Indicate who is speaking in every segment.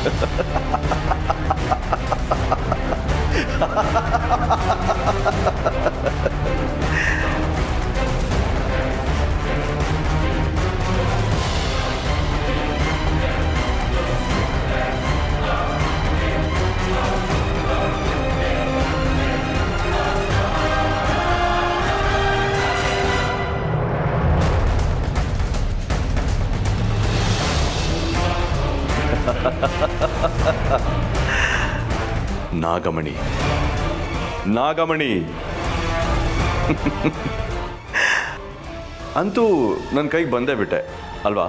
Speaker 1: ನಾಗಮಣಿ ನಾಗಮಣಿ ಅಂತೂ ನನ್ನ ಕೈಗೆ ಬಂದೇ ಬಿಟ್ಟೆ ಅಲ್ವಾ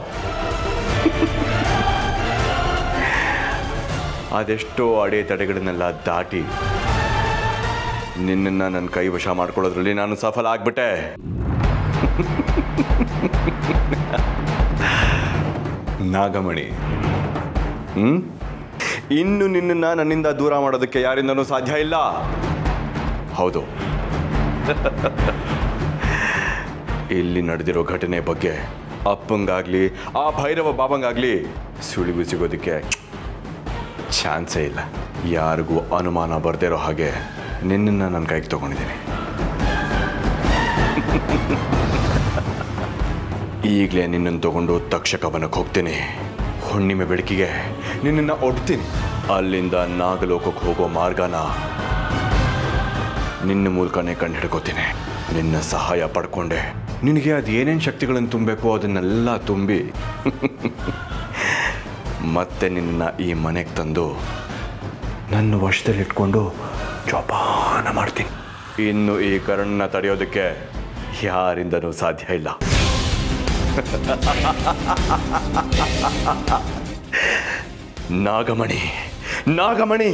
Speaker 1: ಅದೆಷ್ಟೋ ಅಡೆತಡೆಗಳನ್ನೆಲ್ಲ ದಾಟಿ ನಿನ್ನನ್ನು ನನ್ನ ಕೈ ವಶ ಮಾಡ್ಕೊಳ್ಳೋದ್ರಲ್ಲಿ ನಾನು ಸಫಲ ಆಗ್ಬಿಟ್ಟೆ ನಾಗಮಣಿ ಹ್ಮ್ ಇನ್ನು ನಿನ್ನನ್ನ ನನ್ನಿಂದ ದೂರ ಮಾಡೋದಕ್ಕೆ ಯಾರಿಂದನೂ ಸಾಧ್ಯ ಇಲ್ಲ ಹೌದು ಇಲ್ಲಿ ನಡೆದಿರೋ ಘಟನೆ ಬಗ್ಗೆ ಅಪ್ಪಂಗಾಗ್ಲಿ ಆ ಭೈರವ ಬಾಬಂಗಾಗ್ಲಿ ಸುಳಿವು ಸಿಗೋದಕ್ಕೆ ಚಾನ್ಸೇ ಇಲ್ಲ ಯಾರಿಗೂ ಅನುಮಾನ ಬರ್ದಿರೋ ಹಾಗೆ ನಿನ್ನನ್ನು ನನ್ನ ಕೈಗೆ ತಗೊಂಡಿದ್ದೀನಿ ಈಗಲೇ ನಿನ್ನನ್ನು ತಗೊಂಡು ತಕ್ಷಕವನಕ್ಕೆ ಹೋಗ್ತೀನಿ ಹುಣ್ಣಿಮೆ ಬೆಳಕಿಗೆ ನಿನ್ನನ್ನು ಒಡ್ತೀನಿ ಅಲ್ಲಿಂದ ನಾಗಲೋಕಕ್ಕೆ ಹೋಗೋ ಮಾರ್ಗನ ನಿನ್ನ ಮೂಲಕನೇ ಕಂಡು ಹಿಡ್ಕೋತೀನಿ ನಿನ್ನ ಸಹಾಯ ಪಡ್ಕೊಂಡೆ ನಿನಗೆ ಅದು ಏನೇನು ಶಕ್ತಿಗಳನ್ನು ತುಂಬಬೇಕೋ ಅದನ್ನೆಲ್ಲ ತುಂಬಿ ಮತ್ತೆ ನಿನ್ನ ಈ ಮನೆಗೆ ತಂದು ನನ್ನ ವಶದಲ್ಲಿಟ್ಕೊಂಡು ಜೋಪಾನ ಮಾಡ್ತೀನಿ ಇನ್ನು ಈ ಕರಣ್ನ ತಡೆಯೋದಕ್ಕೆ ಯಾರಿಂದನೂ ಸಾಧ್ಯ ಇಲ್ಲ ನಾಗಮಣಿ ನಾಗಮಣಿ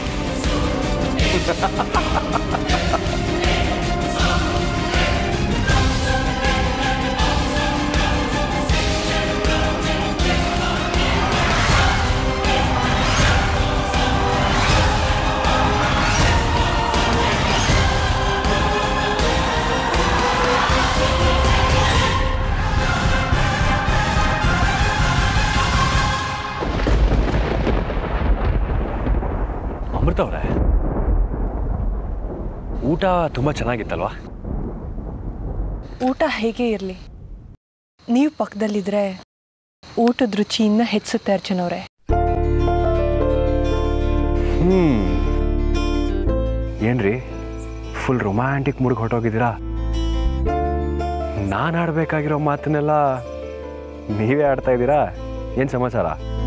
Speaker 2: ಅಮೃತ ಅವರೇ ಊಟ ತುಂಬ ಚೆನ್ನಾಗಿತ್ತಲ್ವಾ
Speaker 3: ಊಟ ಹೇಗೆ ಇರಲಿ ನೀವು ಪಕ್ಕದಲ್ಲಿದ್ರೆ ಊಟದ ರುಚಿಯಿಂದ ಹೆಚ್ಚುತ್ತೆ ಅರ್ಚನವ್ರೆ
Speaker 2: ಹ್ಞೂ ಏನ್ರಿ ಫುಲ್ ರೊಮ್ಯಾಂಟಿಕ್ ಮೂಡ್ಗೆ ಹೊರಟೋಗಿದ್ದೀರಾ ನಾನು ಆಡಬೇಕಾಗಿರೋ ಮಾತನ್ನೆಲ್ಲ ನೀವೇ ಆಡ್ತಾ ಇದ್ದೀರಾ ಏನು ಸಮಾಚಾರ